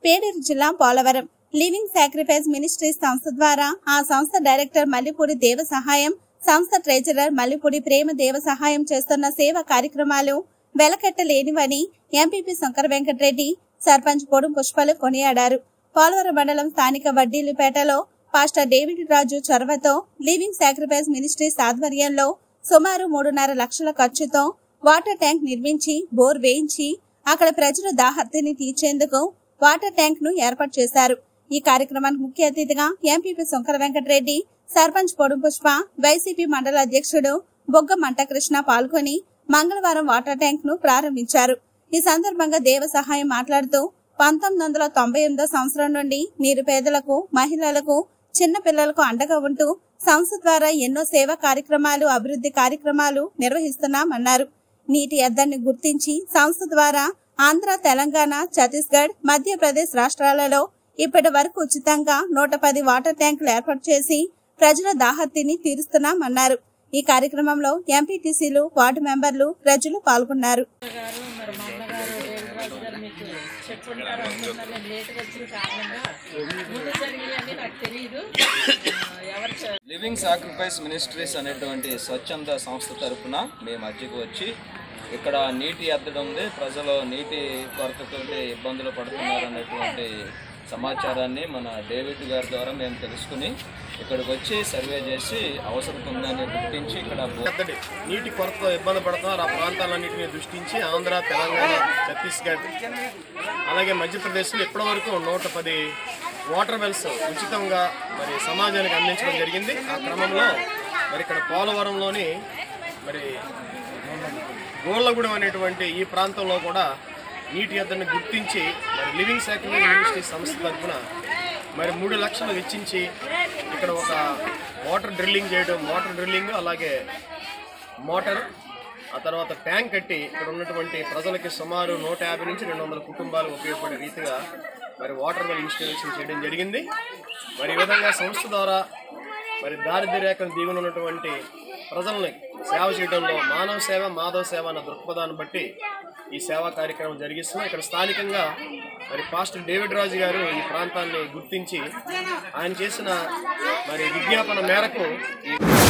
పేడేరు జిల్లా Polavaram living sacrifice ministries సంస్థ ద్వారా ఆ సంస్థ డైరెక్టర్ మల్లిపూడి దేవ సహాయం సంస్థ ట్రెజరర్ మల్లిపూడి ప్రేమ దేవ సహాయం చేస్తున్న సేవా కార్యక్రమాలు వెలకట్టలేనివని ఎంపీపీ శంకర వెంకటరెడ్డి సర్పంచ్ పొడుం పుష్పలు కొనియాడారు పోలవరం మండలం స్థానిక వడ్డీలుపేటలో పాస్టర్ డేవిడ్ రాజు చొరవతో లివింగ్ సాక్రిఫైస్ మినిస్ట్రీస్ ఆధ్వర్యంలో సుమారు మూడున్నర లక్షల ఖర్చుతో వాటర్ ట్యాంక్ నిర్మించి బోర్ వేయించి అక్కడ ప్రజల దాహర్తిని తీర్చేందుకు వాటర్ ట్యాంక్ ను ఏర్పాటు చేశారు ఈ కార్యక్రమానికి ముఖ్య అతిథిగా ఎంపీపీ శంకర వెంకటరెడ్డి సర్పంచ్ పొడుం పుష్ప వైసీపీ మండల అధ్యక్షుడు బొగ్గ మంటకృష్ణ పాల్గొని మంగళవారం వాటర్ ట్యాంక్ ను ప్రారంభించారు ఈ సందర్భంగా దేవ సహాయం మాట్లాడుతూ పంతొమ్మిది వందల తొంభై ఎనిమిదో సంవత్సరం నుండి నిరుపేదలకు మహిళలకు చిన్న పిల్లలకు అండగా ఉంటూ సంస్థ ద్వారా ఎన్నో సేవా కార్యక్రమాలు అభివృద్ధి కార్యక్రమాలు నిర్వహిస్తున్నామన్నారు నీటి ఎద్దడిని గుర్తించి సంస్థ ద్వారా ఆంధ్ర తెలంగాణ ఛత్తీస్గఢ్ మధ్యప్రదేశ్ రాష్ట్రాలలో ఇప్పటి వరకు ఉచితంగా నూట పది వాటర్ ట్యాంకులు ఏర్పాటు చేసి ప్రజల దాహర్తిని తీరుస్తున్నామన్నారు ఈ కార్యక్రమంలో ఎంపీటీసీలు వార్డు మెంబర్లు ప్రజలు పాల్గొన్నారు గారు మరి మా అన్నగారు డేవిడ్ రాజు గారు మీకు చెప్పుంటారు అనుకుంటున్నారు నేను లేట్గా వచ్చిన కారణంగా ముందు జరిగినవి నాకు తెలియదు ఆ, ఎవరు చె- లివింగ్ సాక్రిఫైస్ మినిస్ట్రీస్ అనేటువంటి స్వచ్ఛంద సంస్థ తరపున మేము మధ్యకు వచ్చి ఇక్కడ నీటి ఎద్దడం ఉంది ప్రజలు నీటి కొరతతో ఇబ్బందులు పడుతున్నారు అనేటువంటి సమాచారాన్ని మన డేవిడ్ గారి ద్వారా మేము తెలుసుకుని ఇక్కడికి వచ్చి సర్వే చేసి అవసరం ఉందని గుర్తించి ఇక్కడ బో- పెద్దది నీటి కొరతతో ఇబ్బంది పడుతున్నారు ఆ ప్రాంతాలన్నింటినీ దృష్టించి ఆంధ్ర తెలంగాణ ఛత్తీస్గఢ్ అలాగే మధ్యప్రదేశ్లో ఇప్పటి వరకు నూట పది వాటర్ వెల్స్ ఉచితంగా మరి సమాజానికి అందించడం జరిగింది ఆ క్రమంలో మరి ఇక్కడ పోలవరంలోని మరి గోళ్ళగూడెం అనేటువంటి ఈ ప్రాంతంలో కూడా నీటి ఎద్దడిని గుర్తించి మరి లివింగ్ సాక్రిఫైస్ మినిస్ట్రీ సంస్థ తరఫున మరి మూడు లక్షలు వెచ్చించి ఇక్కడ ఒక వాటర్ డ్రిల్లింగ్ చేయడం వాటర్ డ్రిల్లింగ్ అలాగే మోటార్ ఆ తర్వాత ట్యాంక్ కట్టి ఇక్కడ ఉన్నటువంటి ప్రజలకి సుమారు నూట యాభై నుంచి రెండు వందల కుటుంబాలు ఉపయోగపడే రీతిగా మరి వాటర్ వెల్ ఇన్స్టాలేషన్ చేయడం జరిగింది మరి ఈ విధంగా సంస్థ ద్వారా మరి దారిద్ర్య రేఖను దిగున ఉన్నటువంటి ప్రజల్ని సేవ చేయడంలో మానవ సేవ మాధవ సేవ అన్న దృక్పథాన్ని బట్టి ఈ సేవా కార్యక్రమం జరిగిస్తున్నాం ఇక్కడ స్థానికంగా మరి పాస్టర్ డేవిడ్ రాజు గారు ఈ ప్రాంతాన్ని గుర్తించి ఆయన చేసిన మరి విజ్ఞాపన మేరకు ఈ